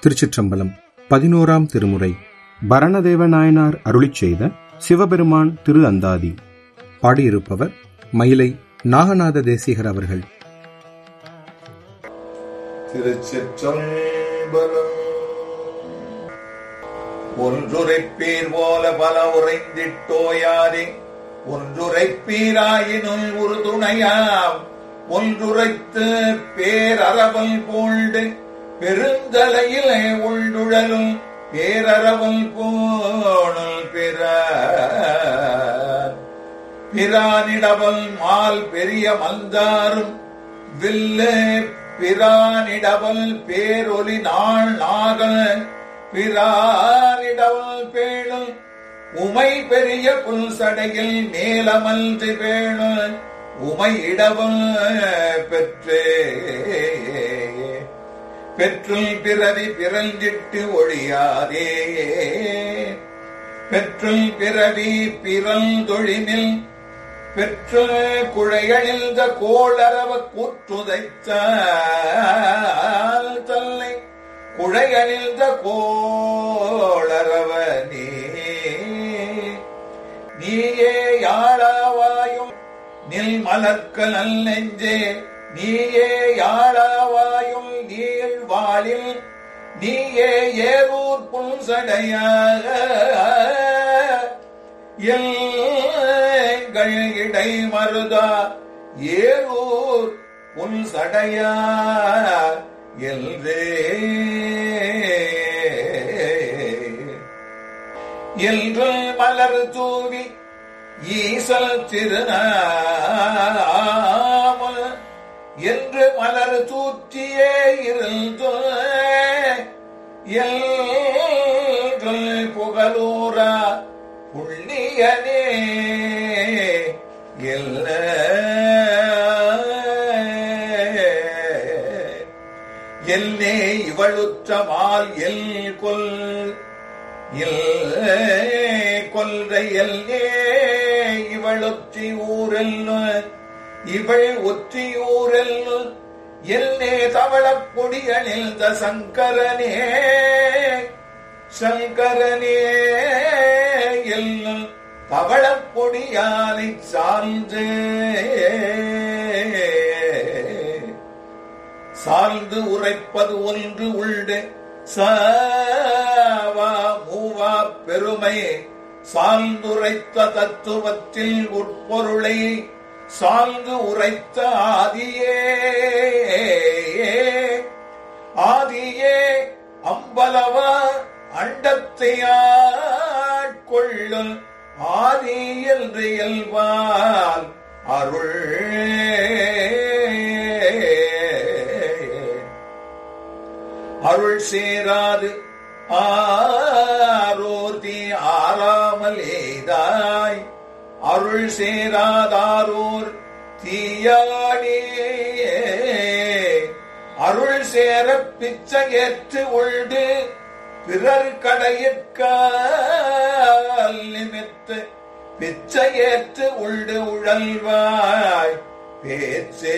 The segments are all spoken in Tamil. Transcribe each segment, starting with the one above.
திருச்சிற்றம்பலம் பதினோராம் திருமுறை பரணதேவ நாயனார் அருளிச் செய்த சிவபெருமான் திரு அந்தாதி பாடியிருப்பவர் மயிலை நாகநாத தேசிகர் அவர்கள் திருச்சிற்றம்பலம் ஒன்றுரைப்பீர் போல பல உரைந்திட்டோயாதே ஒன்றுரைப்பீராயினும் ஒரு துணையாம் ஒன்றுரைத்து பேரறவல் போல்டு பெருந்தலையில் உள்டுழலும் பேரறவல் போனல் பிற பிரானிடவல் மால் பெரிய மந்தாரும் வில்லு பிரானிடவல் பேரொலி நாள் நாகல் பிரானிடவல் பேணும் உமை பெரிய புல் சடையில் மேலமல்து பேணும் உமை இடவல் பெற்றே பெற்றுள் பிறவி பிறந்திட்டு ஒழியாதே பெற்றுள் பிறவி பிறந்தொழினில் பெற்று குழையணிந்த கோளரவ கூற்றுதைத்த தல்லை குழையணிந்த கோளரவ நீ நீயே யாழாவாயும் நில் மலர்க்க நல் நெஞ்சே நீயே யாழாவாயும் நீள் வாழில் நீயே ஏரூர் புன்சடையாக எங்கள் இடை மருதா ஏரூர் உன் சடையா எல்ரே என்று மலர் தூவி ஈசல் திருநாம என்று மலர் தூற்றியே இருந்து எல்கள் புகழூரா புள்ளியனே எல்ல எல்லே இவளுற்றமால் எல் கொல் கொல்றை எல்லே இவளொற்றி ஊரெல்ல இவள் ஒற்றியூரெல்ல எல்லே தவளப் பொடியனில் த சங்கரனே சங்கரனே எல்லும் பவளப் பொடியானை சார்ந்து சார்ந்து உரைப்பது ஒன்று உண்டு சாவா மூவா பெருமை சார்ந்துரைத்த தத்துவத்தில் உட்பொருளை சார்ந்து உரைத்த ஆதியே ஆதியே அம்பலவா அண்டத்தையாட்கொள்ளும் ஆதி என்று இயல்பால் அருள் அருள் சேராது ஆரோர்தி ஆறாமல் ஏதாய் அருள் சேராதாரோர் தீயாடே அருள் சேர பிச்சை ஏற்று உள்டு பிறர் கடையிற்கால் நிமித்து பிச்சை ஏற்று உள்டு உழல்வாய் பேச்சே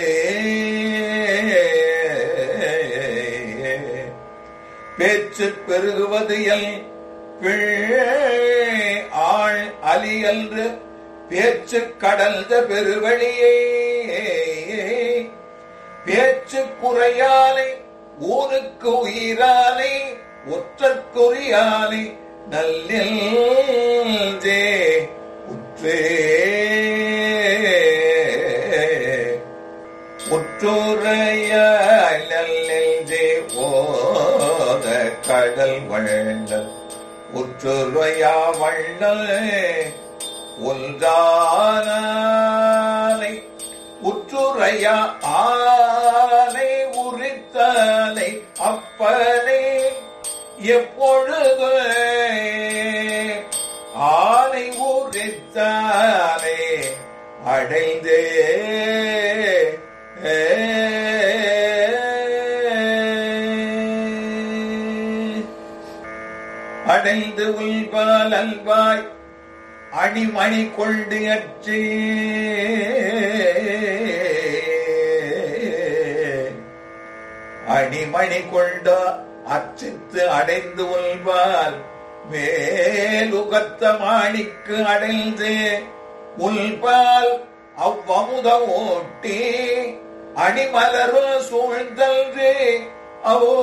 பேச்சு பெருகுவது எல் ஆள் அலி என்று பேச்சு கடந்த பெருவழியே பேச்சு குறையாலை ஊருக்கு உயிராலை ஒற்றற்குறியாலை நல்லே உற்றே உற்றுரையாய் நல்லே ஓத கடல் வள்ளல் உற்றுரையா வள்ளல் ஒன்றானை உற்றுரையா ஆனை உரித்தனை அப்பனை எப்பொழுது ஆனை உரித்தானே அடைந்தே அடைந்து உள்பால் அல்வாய் அணிமணி கொண்டு அற்றே அணிமணி கொண்ட அச்சித்து அடைந்து உள்வால் மேலுகத்த மாணிக்கு அடைந்து உள்பால் அவ்வமுத ஓட்டி அணிமலரும் சூழ்ந்தல்று அவோ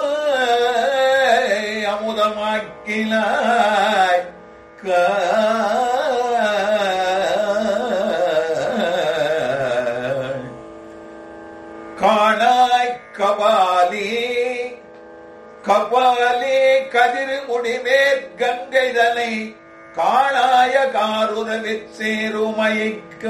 அமுதமாக்கினாய் காணாய் கபாலி கபாலி கதிர் முடிமேற் கங்கைதனை காணாய காருரவிற் சேருமைக்க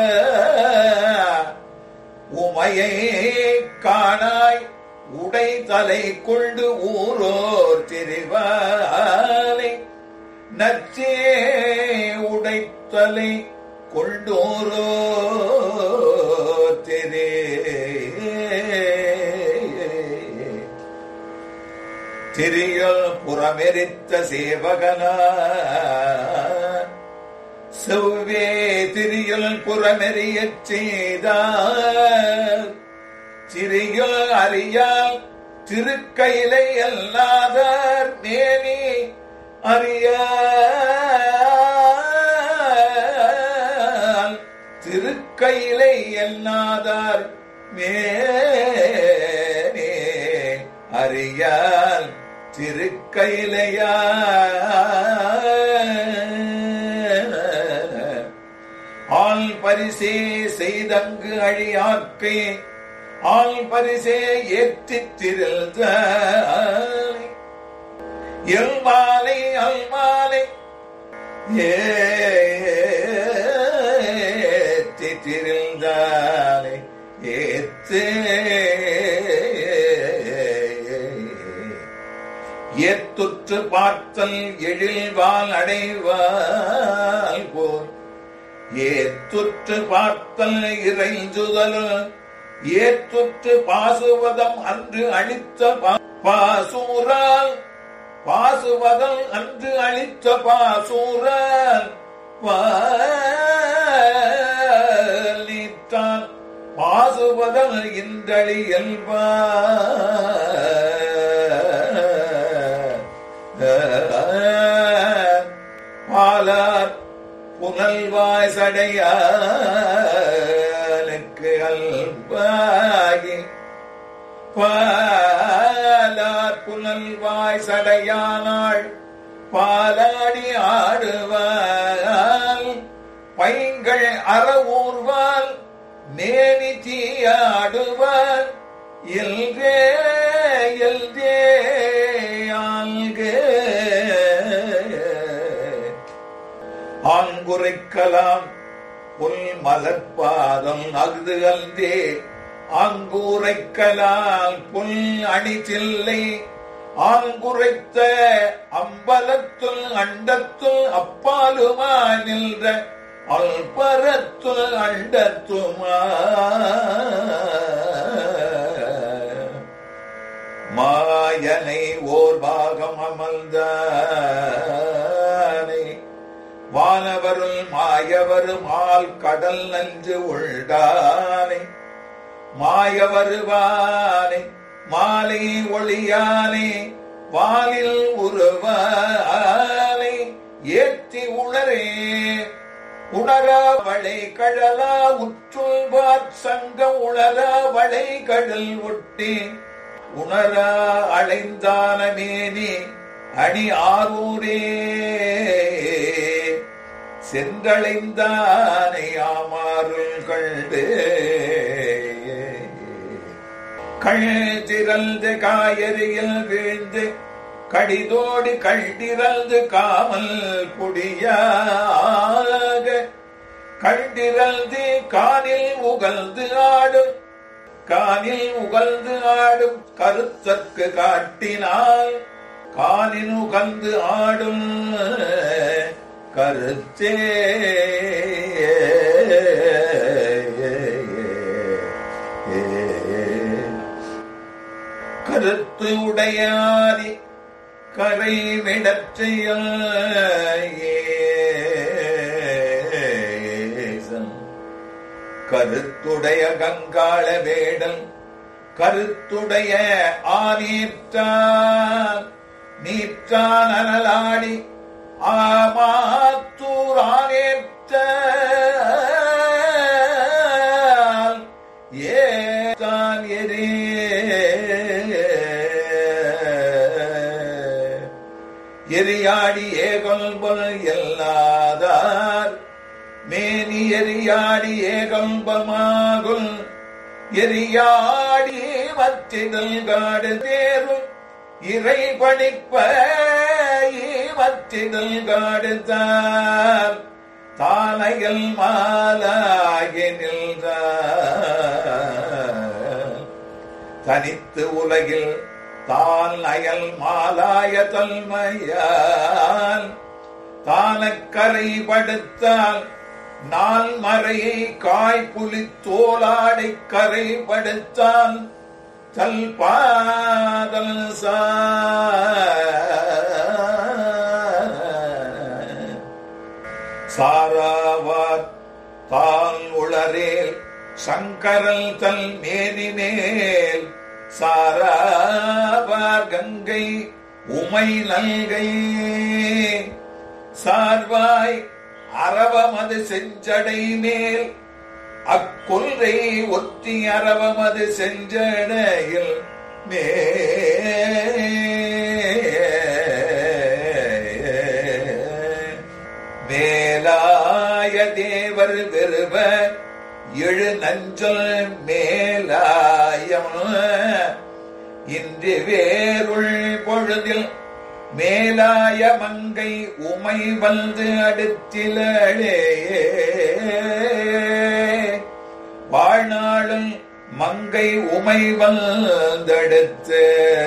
உமையை காணாய் உடை தலை கொண்டு ஊரோர் திரிவாலை நச்சே உடைத்தலை கொண்டோரோ திரே திரியல் புறமெரித்த சேவகனா செவ்வே திரியல் புறமெறியச் செய்தார் சிறியல் அறியால் திருக்கையிலை அல்லாதார் மேனி அறியால் திருக்கையிலை அல்லாதார் மேனே அறியால் திருக்கையிலையா ஆள் பரிசே செய்தங்கு அழியாக்கை ஆள் பரிசே ஏற்றித் திரிந்த எல்மாலை அல்மாலை ஏத்தி திரிந்தாலை ஏத்து ஏத்துற்று பார்த்தல் எழில்வால் அடைவால் போல் ஏத்துற்று பார்த்தல் இறைஞ்சுதல் ஏத்துற்று பாசுவதம் அன்று அளித்த பா- பாசூரால் பாசுவதல் அன்று அளித்த பாசூரால் பாலித்தான் பாசுவதல் இன்றளி பாலார் புனல்வாய் சடையானுக்கு அல்பாகி பாலார் புனல்வாய் சடையானாள் பாலாடி ஆடுவாள் பைங்கள் அறவூர்வாள் நேனி தீயாடுவாள் எல்கே எல்கே ஆள்கே ஆங்குரைக்கலாம் புல் மலர்பாதம் அஃது அல்தே ஆங்கூரைக்கலால் புல் அணி சில்லை ஆங்குரைத்த அம்பலத்துள் அண்டத்துள் அப்பாலுமா நின்ற அல்பரத்துள் அண்டத்துமா மாயனை ஓர் பாகம் அமர்ந்தானே வானவருள் மாயவரும் ஆள் கடல் நஞ்சு உள்டானை மாய வருவானை மாலை ஒளியானே வாலில் உருவானை ஏற்றி உணரே உணரா வளை கழலா உற்றுள்வார் சங்கம் உணரா வளை கடல் ஒட்டி உணரா அலைந்தான மேனி அணி ஆரூரே சென்றடைந்தானை ஆமாருள் கண்டு கழ்திரல்து காயறியில் வீழ்ந்து கடிதோடி கண்டிரல்து காமல் புடியாக கண்டிரல்து கானில் உகழ்ந்து ஆடும் கானில் உகழ்ந்து ஆடும் கருத்தற்கு காட்டினால் கானின் உகழ்ந்து ஆடும் கருத்தே கருத்து உடையாதி கரை விடற்றையில் கருத்துடைய கங்காள வேடல் கருத்துடைய ஆனீற்றால் நீற்றான் அனலாடி ஆமாத்தூரானேற்ற ஏதான் எரே எரியாடி ஏகொல்பல் எல்லாதார் மேனி எரியாடி ஏகம்பமாகுல் எரியாடி மத்திடல் காடு தேரும் இறை பணிப்ப மத்திடல் காடு தார் தானையல் மாலாகி நின்றார் தனித்து உலகில் தான் அயல் மாலாய தன்மையால் தானக்கரை படுத்தால் நாள் மறையை காய்புலி தோளாடை கரை படுத்தால் தல் பாதல் சாராவார் தால் உளரேல் சங்கரல் தல் மேனி மேல் சாராவார் கங்கை உமை நல்கை சார்வாய் அரவமது செஞ்சடை மேல் அக்கொல்றை ஒத்தி அரவமது செஞ்சடையில் மே மேலாய தேவர் வெறுவ எழு நஞ்சல் மேலாயம் இன்று வேருள் பொழுதில் மேலாய மங்கை உமை வந்து அடுத்திலே வாழ்நாளும் மங்கை உமை வந்தடுத்து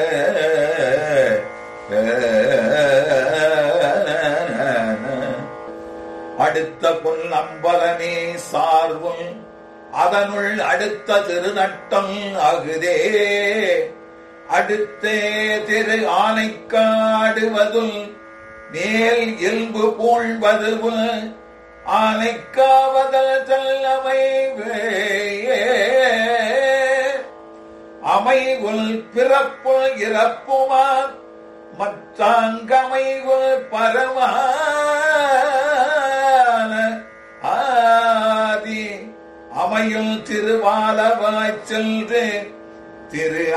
அடுத்த பொன் அம்பலமே சார்வும் அதனுள் அடுத்த திருநட்டம் அகுதே அடுத்தே திரு ஆனைக்காடுவதும் மேல் இயல்பு போழ்வதுவும் ஆனைக்காவதல் தல்லமை அமைவுள் பிறப்பு இறப்புமா மற்றாங்கமைவுள் பரமான ஆதி அமையும் திருவாலவாய் சென்று திரு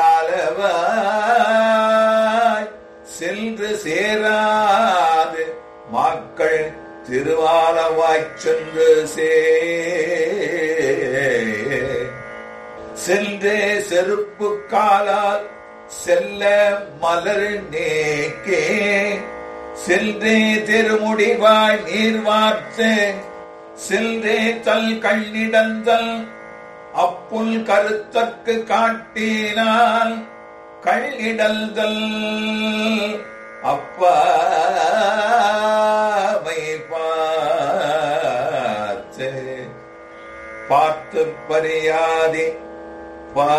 ஆலவாய் சென்று சேராது மக்கள் திருவாலவாய் சென்று சே சென்றே செருப்பு காலால் செல்ல மலர் நேக்கே சென்றே திருமுடிவாய் நீர் வார்த்து சென்றே தல் கண்ணிடந்தல் அப்புல் கருத்தற்கு காட்டினால் கள்ளிடல்தல் அப்பாவை பார்த்து பார்த்து பரியாதி பா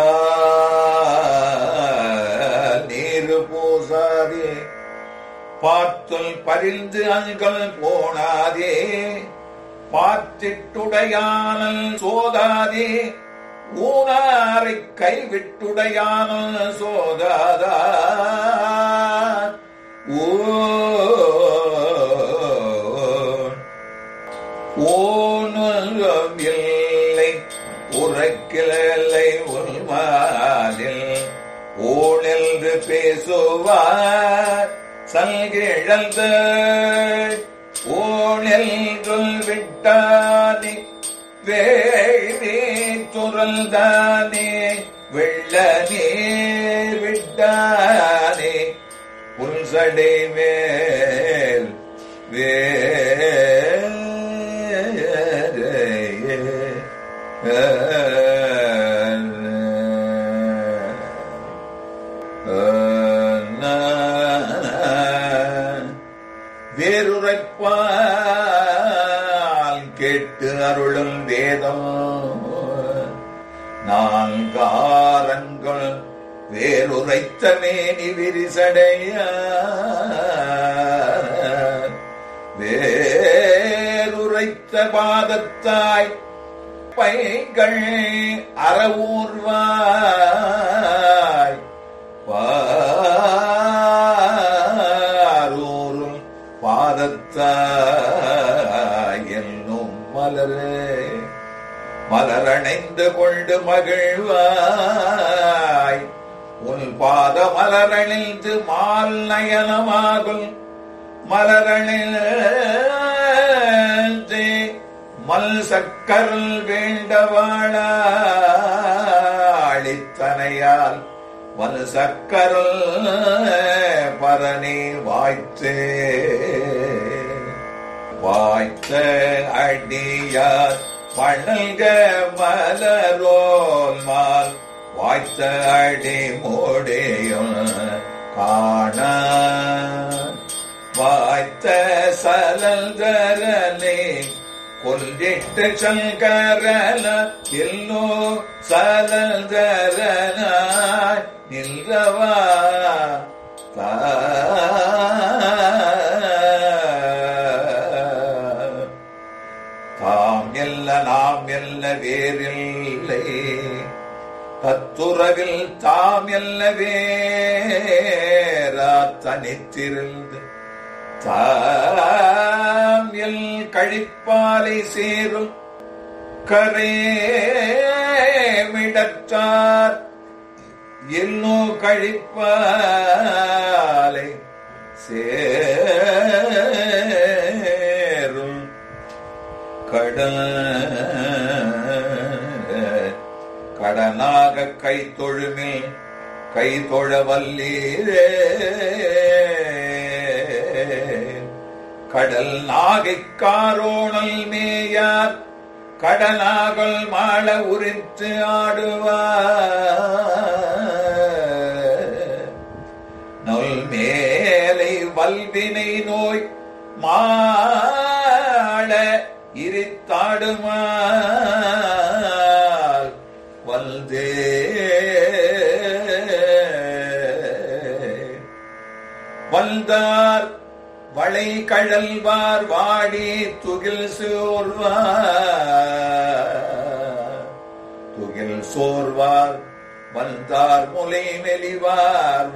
நீரு பூசாதே பார்த்துல் பரிந்து அங்கள் போனாதே பார்த்திட்டுடையானல் சோதாதே ஊனாரை கைவிட்டுடையானல் சோதாதா ஓ ஓனும் இல்லை உறக்கிலை உள்மாதில் ஓனென்று பேசுவார் சல்கிழந்த ஓனென்று விட்டானே வேழே துறல்தானே வெள்ள நீர் விட்டானே புல்சடை மேல் வேறுரைப்பால் கேட்டு அருளும் வேதம் நான்காரங்கள் வேறுரைத்த மேனி விரிசடைய வேறுரைத்த பாதத்தாய் பைகள் அறவூர்வாய் பாரூரும் பாதத்தாய் என்னும் மலரே மலரணைந்து கொண்டு மகிழ்வாய் உன் பாத மலரணிந்து மால் நயனமாகுல் மலரணிந்து மல் சக்கரல் வேண்டவாழித்தனையால் மல் சக்கரல் பரணி வாய்த்தே வாய்த்த அடியார் பழங்க மலரோல் மால் வாய்த்த அடி மூடியும் காண வாய்த்த சலல் தரலே கொல்லிட்டு சங்கரல எல்லோ சலல் தரனாய் நில்றவா தாம் எல்ல நாம் எல்ல வேறில்லை தத்துறவில் தாம் எல்ல வேறா தனித்திருந்து தாம் எல் கழிப்பாலை சேரும் கரேமிடற்றார் எல்லோ கழிப்பாலை சேரும் கடல் கடனாக கை தொழுமில் கை தொழ வல்லீரே கடல் நாகை காரோணல் மேயார் கடனாகல் மாள உரித்து ஆடுவார் நல் மேலை வல்வினை நோய் மாள இரித்தாடுமால் வல்தே வந்தார் வளை கழல்வார் வாடி துகில் சோர்வார் துகில் சோர்வார் வந்தார் முலை மெலிவார்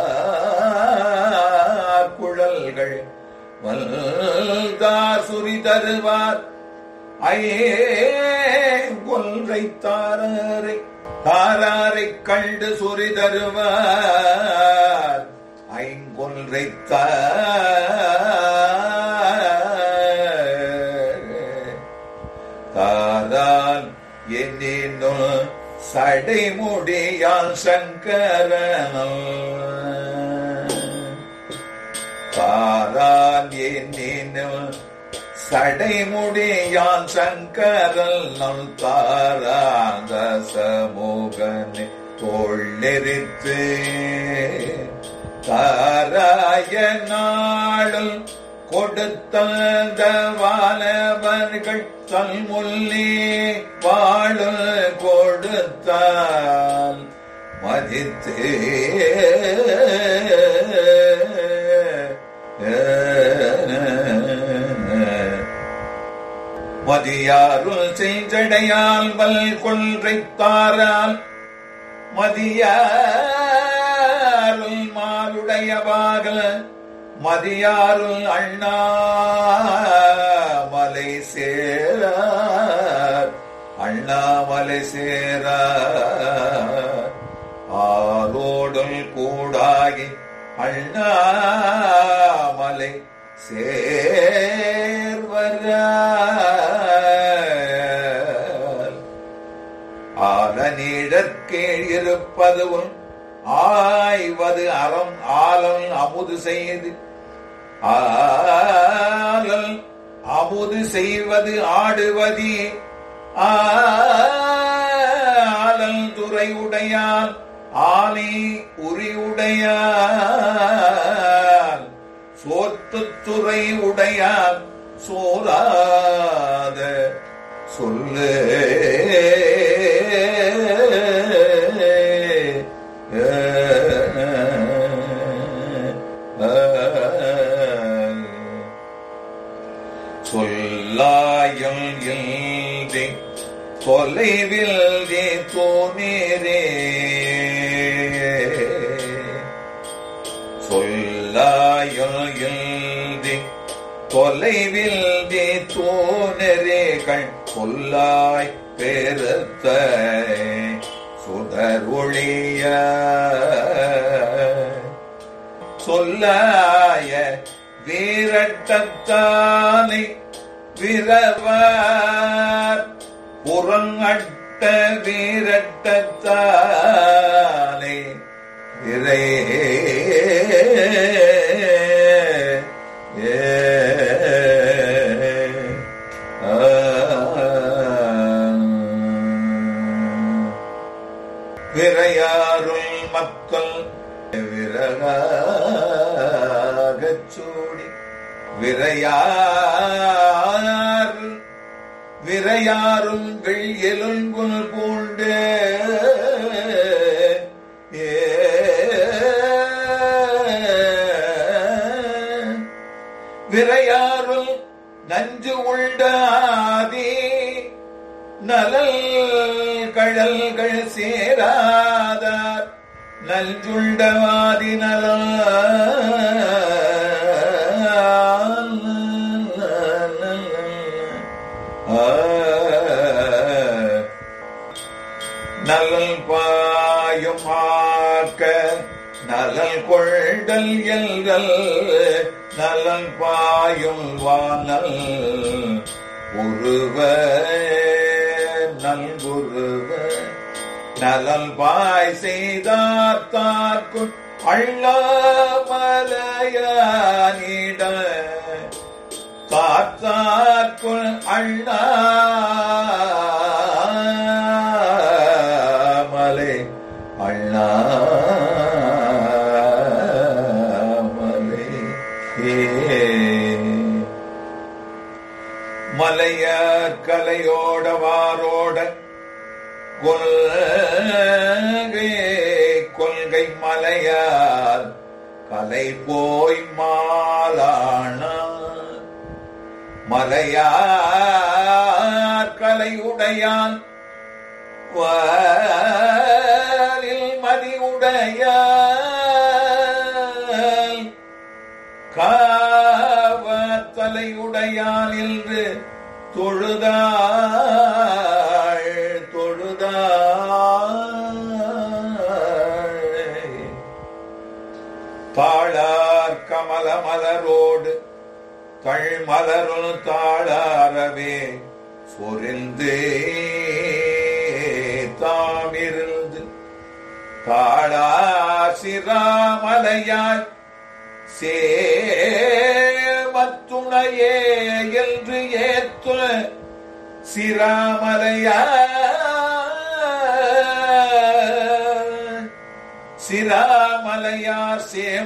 வார் குழல்கள் வந்தார் சுரி தருவார் ஐயே கொன்றை தாரரை தாராரை கண்டு சுரி தருவார் ஐங்கொன்றை தாரான் என்னும் சடைமுடியால் சங்கரனல் தாரான் என்னும் சடைமுடியான் சங்கரல் நல் தாராந்த சமூகனை தோள் நெறித்து தாராய நாளும் கொடுத்தந்த வானவர்கள் தல்முள்ளே வாழ கொடுத்தால் மதித்து மதியாருள் செஞ்சடையால் வல் கொன்றைத்தாரால் மதியாருள் மாலுடையவாகல மதியாருள் அண்ணா மலை சேரார் அண்ணாமலை சேரார் ஆரோடல் கூடாகி அண்ணாமலை சேர்வரார் ஆல நீழற்கீழ் இருப்பதுவும் ஆய்வது அறம் ஆலல் அமுது செய்து ஆலல் அமுது செய்வது ஆடுவதி ஆலல் துறை உடையான் ஆலை உரியுடையான் சோத்துத்துறை உடையான் சோராத சொல்லு சொல்லாயம் இல்தி தொலைவில் தோனேரே சொல்லாயி தொலைவில் தோனரே கண் சொல்லாய் பெருத்த சுடர் ஒளிய சொல்லாய வீரட்டத்தானை விரவார் புறங்கட்ட வீரட்டத்தானை விரை விரையாருள் மக்கள் விரகாகச் சூடி விரையார் விரையாரும் வெள்ளியலுங்குல் பூண்டு ஏ விரையாருள் நஞ்சு உண்டாதே நலல் கழல்கள் சேராதார் நல்ஜுண்டவாதி நலம் நலல் பாயும் ஆக்க நலல் கொள்டல் எல்கள் நலன் பாயும் வானல் உருவ நல்குருவ நலன் பாய் செய்தார்த்தார்க்கு அள்ளமலையானிட தாத்தார்க்குள் அண்ணாமலை அண்ணாமலை ஏ மலைய கலையோட வாரோட கொள்கை கொள்கை மலையால் கலை போய் மாலான மலையார் கலையுடையான் வாரில் மதியுடையான் காவத்தலையுடையான் என்று தொழுதாள் தொழுதாள் தாழார் கமல மலரோடு தழ்மலருள் தாழாரவே சொரிந்து தாமிருந்து தாழா சிராமலையாய் சேமத்துணையே என்று ஏற்ற சிராமலையா சிராமலையார்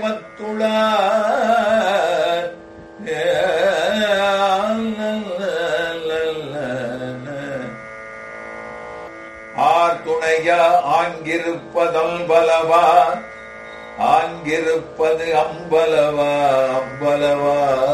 சேமத்துளார் ஆர் துணையா ஆங்கிருப்பதல் பலவா ஆங்கிருப்பது அம்பலவா அம்பலவா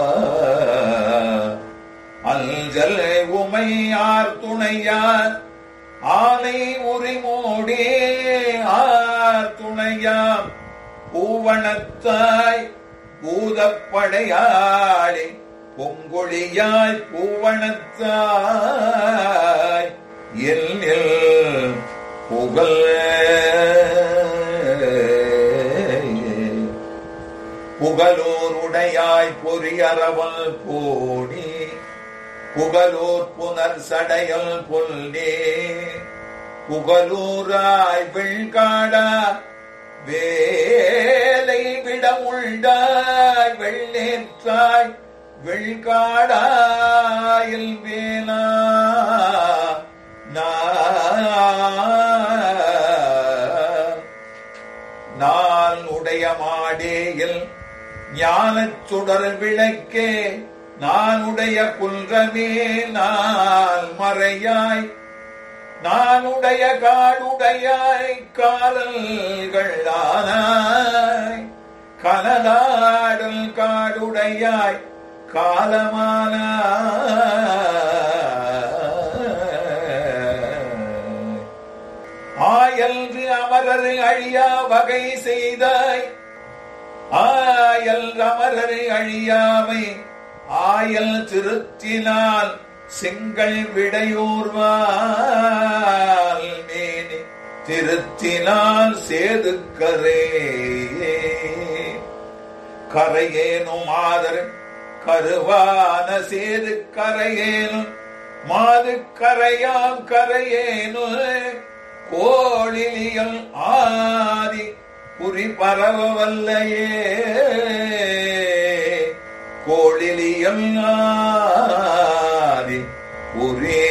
அஞ்சல் உமையார் துணையார் ஆனை உரிமோடே ஆர் துணையாம் பூவனத்தாய் பூதப்படையாளி பொங்கொழியாய் பூவனத்தாய் எல் எல் புகழ் புகழோர் உடையாய் பொறியறவல் போடி புகழூர் புனர் சடையல் புல்லே புகழூராய் வெள்காடா வேலை விடமுண்டாய் வெள்ளேற்றாய் வெள்காடாயில் வேலா நான் உடைய மாடேயில் ஞானச் சுடர் விளக்கே நானுடைய குன்றமே நாள் மறையாய் நானுடைய காடுடையாய் காலல்கள் ஆனாய் கனலாடல் காடுடையாய் காலமான அமரரு அழியா வகை செய்தாய் ஆயல் அமரரு அழியாமை ஆயல் திருத்தினால் செங்கல் விடையூர்வால் மேனி திருத்தினால் சேதுக்கரே கரையேனும் ஆதர் கருவான சேது கரையேனும் மாது கரையாம் கரையேனு கோழிலியல் ஆதி குறி பரவவல்லையே கோழிலியல் ஆதி குறி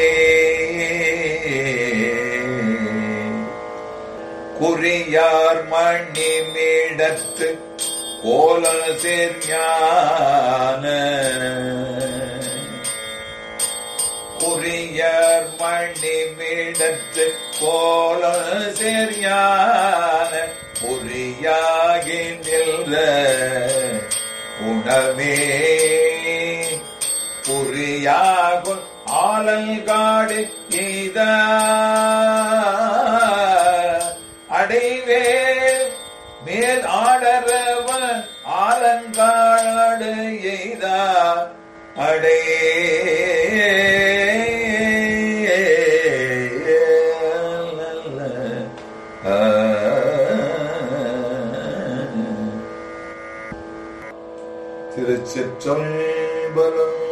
குறியார் மணி மீடத்து கோல சேர்ஞான குறியர் மணி மீடத்து கோல சேர்ஞான குறியாகி நின்ற உணவே குறியாகும் ஆலங்காடு எய்த அடைவே மேல் ஆடரவன் ஆலங்காடு எய்தா அடே திருச்சிற்றம்பலம்